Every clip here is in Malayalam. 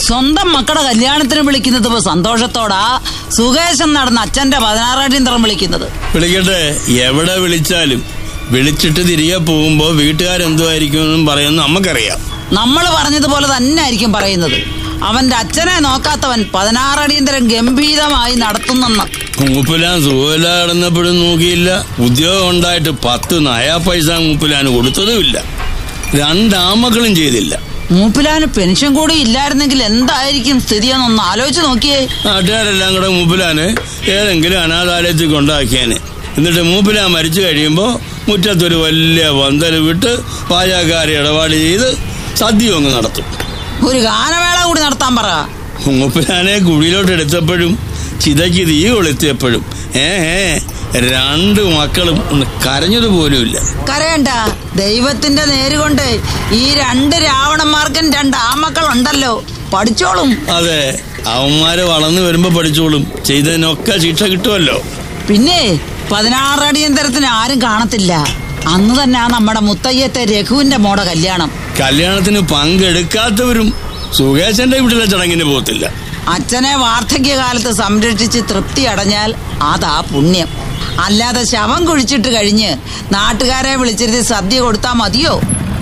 സ്വന്തം മക്കളുടെ കല്യാണത്തിന് വിളിക്കുന്നത് ഇപ്പൊ സന്തോഷത്തോടാ സുകേശൻ നടന്ന അച്ഛന്റെ പതിനാറാടിയന്തരം വിളിക്കുന്നത് വിളിക്കട്ടെ എവിടെ വിളിച്ചാലും വിളിച്ചിട്ട് തിരികെ പോകുമ്പോ വീട്ടുകാരെന്തുമായിരിക്കും എന്നും പറയുന്നത് നമുക്കറിയാം നമ്മൾ പറഞ്ഞതുപോലെ തന്നെ ആയിരിക്കും പറയുന്നത് അവന്റെ അച്ഛനെ നോക്കാത്തവൻ പതിനാറടിയന്തരം ഗംഭീരമായി നടത്തുന്നെന്ന് മൂപ്പിലാൻ സുഖമില്ല കിടന്നപ്പോഴും നോക്കിയില്ല ഉദ്യോഗം ഉണ്ടായിട്ട് പത്ത് നയാ പൈസ മൂപ്പിലാൻ കൊടുത്തതുമില്ല രണ്ടാമക്കളും ചെയ്തില്ല മൂപ്പിലാന് പെൻഷൻ കൂടി ഇല്ലായിരുന്നെങ്കിൽ എന്തായിരിക്കും സ്ഥിതിയെന്നൊന്ന് ആലോചിച്ച് നോക്കിയേ നാട്ടുകാരെല്ലാം കൂടെ മൂപ്പിലാന് ഏതെങ്കിലും അനാഥാലയത്തിൽ കൊണ്ടാക്കിയാന് എന്നിട്ട് മൂപ്പിലാൻ മരിച്ചു കഴിയുമ്പോൾ മുറ്റത്തൊരു വലിയ പന്തൽ വിട്ട് പാചകക്കാരെ ഇടപാട് ചെയ്ത് സദ്യ അങ്ങ് നടത്തും ഒരു ഗാനമേള കൂടി നടത്താൻ പറ മൂപ്പിലാനെ കുഴിയിലോട്ട് എടുത്തപ്പോഴും ചിതയ്ക്ക് തീ കൊളുത്തിയപ്പോഴും ഏ ഏ രണ്ട് മക്കളും ഒന്ന് കരഞ്ഞത് പോലുമില്ല കരയണ്ട ദൈവത്തിന്റെ നേരുകൊണ്ട് ഈ രണ്ട് രാവണന്മാർക്കും രണ്ട് ആമക്കളുണ്ടല്ലോ പഠിച്ചോളും അതെ അവന്മാര് വളർന്നു വരുമ്പോ പഠിച്ചോളും ചെയ്തതിനൊക്കെ ശിക്ഷ കിട്ടുമല്ലോ പിന്നെ പതിനാറടിയന്തരത്തിന് ആരും കാണത്തില്ല അന്ന് തന്നെ ആ നമ്മുടെ മുത്തയ്യത്തെ രഘുവിന്റെ മോടെ കല്യാണം കല്യാണത്തിന് പങ്കെടുക്കാത്തവരും സുകേശന്റെ വീട്ടിലെ ചടങ്ങിന് പോകത്തില്ല അച്ഛനെ വാർദ്ധക്യകാലത്ത് സംരക്ഷിച്ച് തൃപ്തി അടഞ്ഞാൽ അതാ പുണ്യം അല്ലാതെ ശവം കുഴിച്ചിട്ട് കഴിഞ്ഞ് നാട്ടുകാരെ വിളിച്ചിരുത്തി സദ്യ കൊടുത്താൽ മതിയോ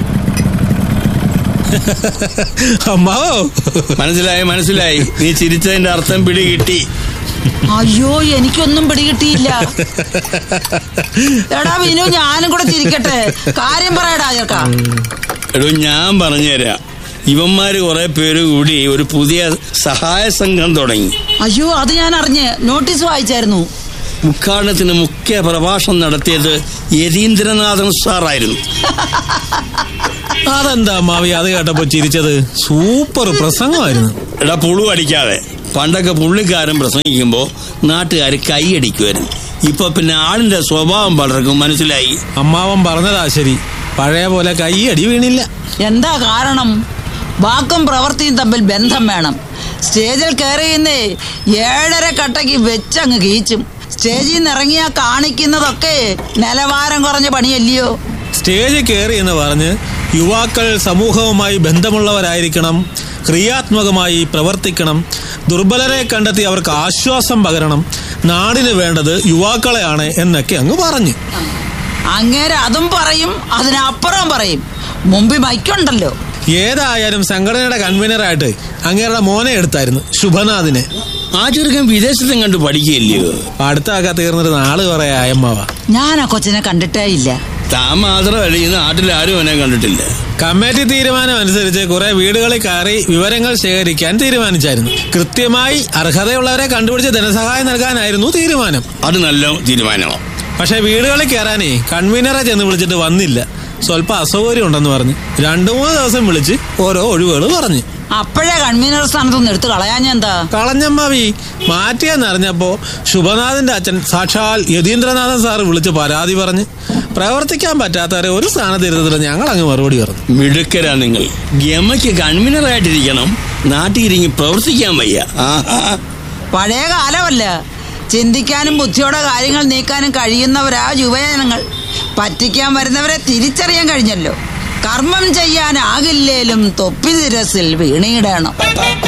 അമ്മാവോ മനസ്സിലായി മനസ്സിലായി നീ ചിരിച്ചതിന്റെ അർത്ഥം പിടി കിട്ടി അയ്യോ എനിക്കൊന്നും പിടികിട്ടിയില്ല എടാ വിനു ഞാനും കൂടെ ചിരിക്കട്ടെ കാര്യം പറയടാ ചേർക്കാ എടോ ഞാൻ പറഞ്ഞുതരാം ഇവന്മാര് കുറെ പേര് കൂടി ഒരു പുതിയ സഹായ സംഘം തുടങ്ങി അയ്യോ അത് ഞാൻ അറിഞ്ഞ് നോട്ടീസ് വായിച്ചായിരുന്നു ഉദ്ഘാടനത്തിന് മുഖ്യ പ്രഭാഷണം നടത്തിയത് യതീന്ദ്രനാഥൻ സാറായിരുന്നു അതെന്താ അമ്മാവി അത് കേട്ടപ്പോ ചിരിച്ചത് സൂപ്പർ പ്രസംഗമായിരുന്നു എടാ പുളു അടിക്കാതെ പണ്ടൊക്കെ പുള്ളിക്കാരൻ പ്രസംഗിക്കുമ്പോ നാട്ടുകാർ കൈയടിക്കുമായിരുന്നു ഇപ്പൊ പിന്നെ ആളിന്റെ സ്വഭാവം പലർക്കും മനസ്സിലായി അമ്മാവൻ പറഞ്ഞതാ ശരി പഴയ പോലെ കൈ അടി വീണില്ല എന്താ കാരണം വാക്കും പ്രവൃത്തിയും തമ്മിൽ ബന്ധം വേണം സ്റ്റേജിൽ കയറിയുന്നേ ഏഴര കട്ടയ്ക്ക് വെച്ചങ്ങ് കീച്ചും സ്റ്റേജിൽ നിന്ന് ഇറങ്ങിയാ കാണിക്കുന്നതൊക്കെ നിലവാരം കുറഞ്ഞ പണിയല്ലയോ സ്റ്റേജിൽ കയറി എന്ന് പറഞ്ഞ് യുവാക്കൾ സമൂഹവുമായി ബന്ധമുള്ളവരായിരിക്കണം ക്രിയാത്മകമായി പ്രവർത്തിക്കണം ദുർബലരെ കണ്ടെത്തി അവർക്ക് ആശ്വാസം പകരണം നാടിന് വേണ്ടത് യുവാക്കളെയാണ് എന്നൊക്കെ അങ്ങ് പറഞ്ഞു അങ്ങേരെ അതും പറയും അതിനപ്പുറം പറയും മുമ്പിൽ മൈക്കുണ്ടല്ലോ ഏതായാലും സംഘടനയുടെ കൺവീനറായിട്ട് അങ്ങേരുടെ മോനെ എടുത്തായിരുന്നു ശുഭനാഥിനെ ആ ചെറുക്കൻ വിദേശത്തും കണ്ട് പഠിക്കുകയില്ലയോ അടുത്താക്കാ തീർന്നിട്ട് നാള് പറയാ അയമ്മാവ ഞാൻ ആ കൊച്ചിനെ കണ്ടിട്ടേ ഇല്ല താൻ മാത്രമല്ല ഈ നാട്ടിൽ ആരും അവനെ കണ്ടിട്ടില്ല കമ്മിറ്റി തീരുമാനം അനുസരിച്ച് കുറെ വീടുകളിൽ കയറി വിവരങ്ങൾ ശേഖരിക്കാൻ തീരുമാനിച്ചായിരുന്നു കൃത്യമായി അർഹതയുള്ളവരെ കണ്ടുപിടിച്ച് ധനസഹായം നൽകാനായിരുന്നു തീരുമാനം അത് നല്ല തീരുമാനമാണ് പക്ഷെ വീടുകളിൽ കയറാനേ കൺവീനറെ ചെന്ന് വിളിച്ചിട്ട് വന്നില്ല സ്വല്പം അസൗകര്യം ഉണ്ടെന്ന് പറഞ്ഞു രണ്ടു മൂന്ന് ദിവസം വിളിച്ച് ഓരോ ഒഴിവുകൾ പറഞ്ഞു അപ്പോഴേ കൺവീനർ സ്ഥാനത്തൊന്ന് എടുത്ത് കളയാഞ്ഞെന്താ കളഞ്ഞമ്മാവി മാറ്റിയെന്നറിഞ്ഞപ്പോ ശുഭനാഥന്റെ അച്ഛൻ സാക്ഷാൽ യതീന്ദ്രനാഥൻ സാറ് വിളിച്ച് പരാതി പറഞ്ഞ് പ്രവർത്തിക്കാൻ പറ്റാത്തവരെ ഒരു സ്ഥാനത്തിരുന്നതിൽ ഞങ്ങൾ അങ്ങ് മറുപടി പറഞ്ഞു മിടുക്കരാ നിങ്ങൾ ഗമയ്ക്ക് കൺവീനറായിട്ടിരിക്കണം നാട്ടിൽ ഇറങ്ങി പ്രവർത്തിക്കാൻ വയ്യ ആഹാ പഴയ കാലമല്ല ചിന്തിക്കാനും ബുദ്ധിയോടെ കാര്യങ്ങൾ നീക്കാനും കഴിയുന്നവരാ യുവജനങ്ങൾ പറ്റിക്കാൻ വരുന്നവരെ തിരിച്ചറിയാൻ കഴിഞ്ഞല്ലോ കർമ്മം ചെയ്യാനാകില്ലേലും തൊപ്പി തിരസിൽ വീണിയിടണം